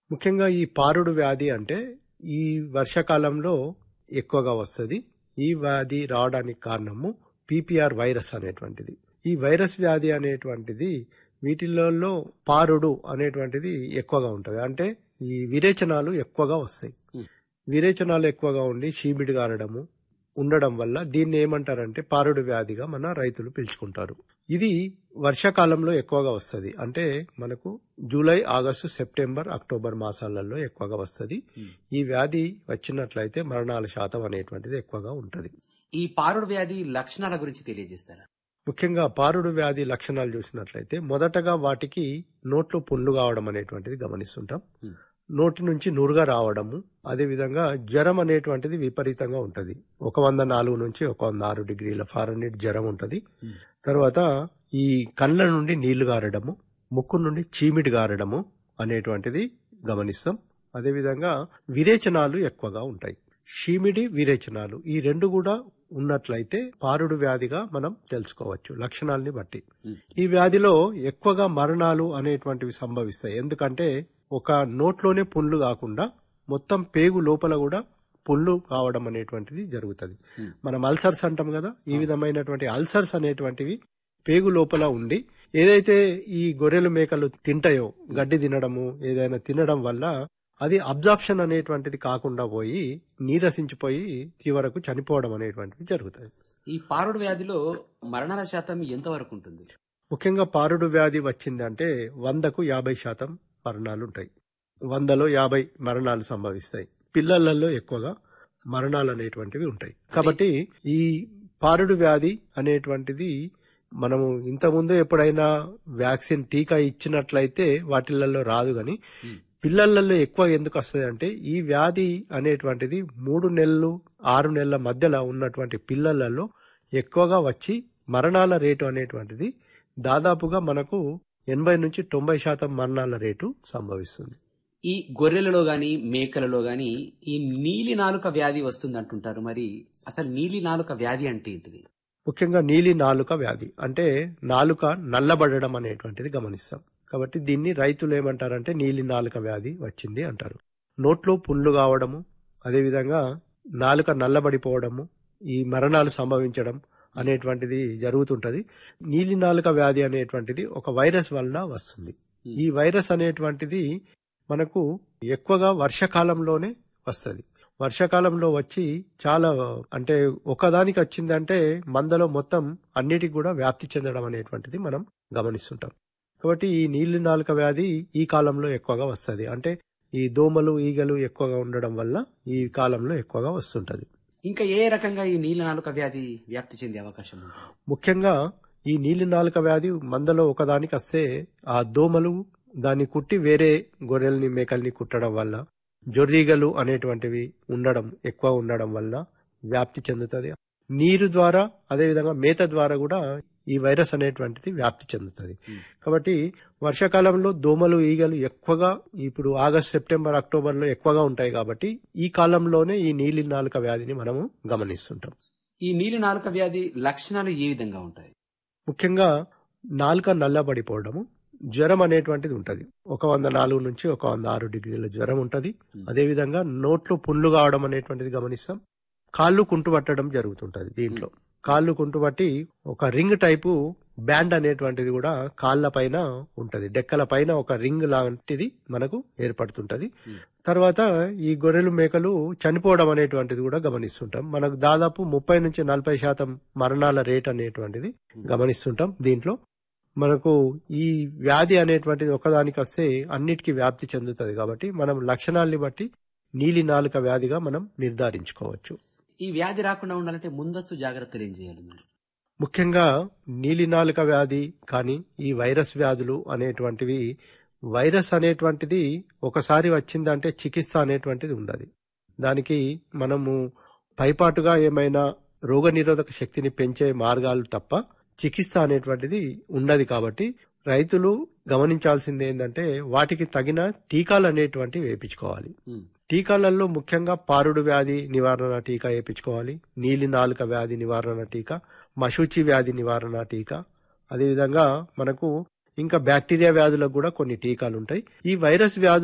ముఖ్యంగా ఈ పారుడు వ్యాధి అంటే ఈ వర్షాకాలంలో ఎక్కువగా వస్తుంది ఈ వ్యాధి రావడానికి కారణము పీపీఆర్ వైరస్ అనేటువంటిది ఈ వైరస్ వ్యాధి అనేటువంటిది వీటిలలో పారుడు అనేటువంటిది ఎక్కువగా ఉంటుంది అంటే ఈ విరేచనాలు ఎక్కువగా వస్తాయి Hmm. విరేచనాలు ఎక్కువగా ఉండి షీమిడి గారడము ఉండడం వల్ల దీన్ని ఏమంటారంటే పారుడు వ్యాధిగా మన రైతులు పిలుచుకుంటారు ఇది వర్షాకాలంలో ఎక్కువగా వస్తుంది అంటే మనకు జూలై ఆగస్టు సెప్టెంబర్ అక్టోబర్ మాసాలలో ఎక్కువగా వస్తుంది Hmm. ఈ వ్యాధి వచ్చినట్లయితే మరణాల శాతం అనేటువంటిది ఎక్కువగా ఉంటుంది ఈ పారుడు వ్యాధి లక్షణాల గురించి తెలియజేస్తారా ముఖ్యంగా పారుడు వ్యాధి లక్షణాలు చూసినట్లయితే మొదటగా వాటికి నోట్లో పుండ్లు కావడం అనేటువంటిది గమనిస్తుంటాం Hmm. నోటి నుంచి నురుగా రావడము అదేవిధంగా జ్వరం అనేటువంటిది విపరీతంగా ఉంటది ఒక వంద నాలుగు నుంచి ఒక వంద ఆరు డిగ్రీల ఫారెన్హీట్ జ్వరం ఉంటది Hmm. తర్వాత ఈ కళ్ళ నుండి నీళ్లు గారడము ముక్కు నుండి చీమిడి గారడము అనేటువంటిది గమనిస్తాం అదేవిధంగా విరేచనాలు ఎక్కువగా ఉంటాయి షీమిడి విరేచనాలు ఈ రెండు కూడా ఉన్నట్లయితే పారుడు వ్యాధిగా మనం తెలుసుకోవచ్చు లక్షణాలని బట్టి Hmm. ఈ వ్యాధిలో ఎక్కువగా మరణాలు అనేటువంటివి సంభవిస్తాయి ఎందుకంటే ఒక నోట్లోనే పుండ్లు కాకుండా మొత్తం పేగు లోపల కూడా పుండ్లు కావడం అనేటువంటిది జరుగుతుంది Hmm. మనం అల్సర్స్ అంటాం కదా ఈ విధమైనటువంటి అల్సర్స్ అనేటువంటివి పేగు లోపల ఉండి ఏదైతే ఈ గొర్రెలు మేకలు తింటాయో గడ్డి తినడము ఏదైనా తినడం వల్ల అది అబ్జార్ప్షన్ అనేటువంటిది కాకుండా పోయి నీరసించిపోయి చివరకు చనిపోవడం అనేటువంటిది జరుగుతుంది ఈ పారుడు వ్యాధిలో మరణాల శాతం ఎంతవరకు ఉంటుంది ముఖ్యంగా పారుడు వ్యాధి వచ్చిందంటే వందకు యాభై శాతం మరణాలు ఉంటాయి వందలో యాభై మరణాలు సంభవిస్తాయి పిల్లలలో ఎక్కువగా మరణాలు అనేటువంటివి ఉంటాయి కాబట్టి ఈ పారుడు వ్యాధి అనేటువంటిది మనము ఇంతకుముందు ఎప్పుడైనా వ్యాక్సిన్ టీకా ఇచ్చినట్లయితే వాటిలలో రాదు గాని Hmm. పిల్లలలో ఎక్కువ ఎందుకు వస్తుంది అంటే ఈ వ్యాధి అనేటువంటిది మూడు నెలలు ఆరు నెలల మధ్యలో ఉన్నటువంటి పిల్లలలో ఎక్కువగా వచ్చి మరణాల రేటు అనేటువంటిది దాదాపుగా మనకు ఎనభై నుంచి తొంభై శాతం మరణాల రేటు సంభవిస్తుంది ఈ గొర్రెలలో గాని మేకలలో గాని ఈ నీలి నాలుక వ్యాధి వస్తుంది అంటుంటారు మరి అసలు నీలి నాలుక వ్యాధి అంటే ఏంటిది ముఖ్యంగా నీలి నాలుక వ్యాధి అంటే నాలుక నల్లబడడం అనేటువంటిది గమనిస్తాం కాబట్టి దీన్ని రైతులు ఏమంటారంటే నీలి నాలుక వ్యాధి వచ్చింది అంటారు నోట్లో పుండ్లు కావడము అదేవిధంగా నాలుక నల్లబడిపోవడము ఈ మరణాలు సంభవించడం అనేటువంటిది జరుగుతుంటది నీలి నాలుక వ్యాధి అనేటువంటిది ఒక వైరస్ వలన వస్తుంది ఈ వైరస్ అనేటువంటిది మనకు ఎక్కువగా వర్షాకాలంలోనే వస్తుంది వర్షాకాలంలో వచ్చి చాలా అంటే ఒకదానికి వచ్చిందంటే మందలో మొత్తం అన్నిటికి కూడా వ్యాప్తి చెందడం అనేటువంటిది మనం గమనిస్తుంటాం కాబట్టి ఈ నీలి నాలుక వ్యాధి ఈ కాలంలో ఎక్కువగా వస్తుంది అంటే ఈ దోమలు ఈగలు ఎక్కువగా ఉండడం వల్ల ఈ కాలంలో ఎక్కువగా వస్తుంటది ఇంకా ఏ రకంగా ఈ నీలి నాలుక వ్యాధి వ్యాప్తి చెందే అవకాశం ఉంది ముఖ్యంగా ఈ నీలి నాలుక వ్యాధి మందలో ఒకదానికి వస్తే ఆ దోమలు దాన్ని కుట్టి వేరే గొర్రెల్ని మేకల్ని కుట్టడం వల్ల జొర్రీగలు అనేటువంటివి ఉండడం ఎక్కువ ఉండడం వల్ల వ్యాప్తి చెందుతుంది నీరు ద్వారా అదేవిధంగా మేత ద్వారా కూడా ఈ వైరస్ అనేటువంటిది వ్యాప్తి చెందుతుంది Hmm. కాబట్టి వర్షాకాలంలో దోమలు ఈగలు ఎక్కువగా ఇప్పుడు ఆగస్ట్ సెప్టెంబర్ అక్టోబర్ లో ఎక్కువగా ఉంటాయి కాబట్టి ఈ కాలంలోనే ఈ నీలి నాలుక వ్యాధిని మనము గమనిస్తుంటాం ఈ నీలి నాలుక వ్యాధి లక్షణాలు ఏ విధంగా ఉంటాయి ముఖ్యంగా నాలుక నల్లబడిపోవడము జ్వరం అనేటువంటిది ఉంటది ఒక వంద నాలుగు నుంచి ఒక వంద ఆరు డిగ్రీల జ్వరం ఉంటది Hmm. అదేవిధంగా నోట్లో పుండ్లు కావడం అనేటువంటిది గమనిస్తాం కాళ్ళు కుంటుపట్టడం జరుగుతుంటది దీంట్లో కాళ్ళు కుంటుపట్టి ఒక రింగ్ టైపు బ్యాండ్ అనేటువంటిది కూడా కాళ్ళ పైన ఉంటది డెక్కల పైన ఒక రింగ్ లాంటిది మనకు ఏర్పడుతుంటది Hmm. తర్వాత ఈ గొర్రెలు మేకలు చనిపోవడం అనేటువంటిది కూడా గమనిస్తుంటాం మనకు దాదాపు ముప్పై నుంచి నలభై శాతం మరణాల రేట్ అనేటువంటిది గమనిస్తుంటాం దీంట్లో మనకు ఈ వ్యాధి అనేటువంటిది ఒకదానికి వస్తే అన్నిటికీ వ్యాప్తి చెందుతుంది కాబట్టి మనం లక్షణాల్ని బట్టి నీలి నాలుక వ్యాధిగా మనం నిర్ధారించుకోవచ్చు ఈ వ్యాధి రాకుండా ఉండాలంటే ముందస్తు జాగ్రత్తలు ఏం చేయాలి మరి ముఖ్యంగా నీలి నాలుక వ్యాధి కానీ ఈ వైరస్ వ్యాధులు అనేటువంటివి వైరస్ అనేటువంటిది ఒకసారి వచ్చిందంటే చికిత్స అనేటువంటిది ఉండదు దానికి మనము పైపాటుగా ఏమైనా రోగనిరోధక శక్తిని పెంచే మార్గాలు తప్ప చికిత్స అనేటువంటిది ఉండదు కాబట్టి రైతులు గమనించాల్సింది ఏంటంటే వాటికి తగిన టీకాలు అనేటువంటివి వేయించుకోవాలి ఉమ్. టీకాలలో ముఖ్యంగా పారుడు వ్యాధి నివారణ టీకా వేయించుకోవాలి నీలి నాలుక వ్యాధి నివారణ టీకా మశూచి వ్యాధి నివారణ టీకా అదేవిధంగా మనకు ఇంకా బ్యాక్టీరియా వ్యాధులకు కూడా కొన్ని టీకాలు ఉంటాయి ఈ వైరస్ వ్యాధులు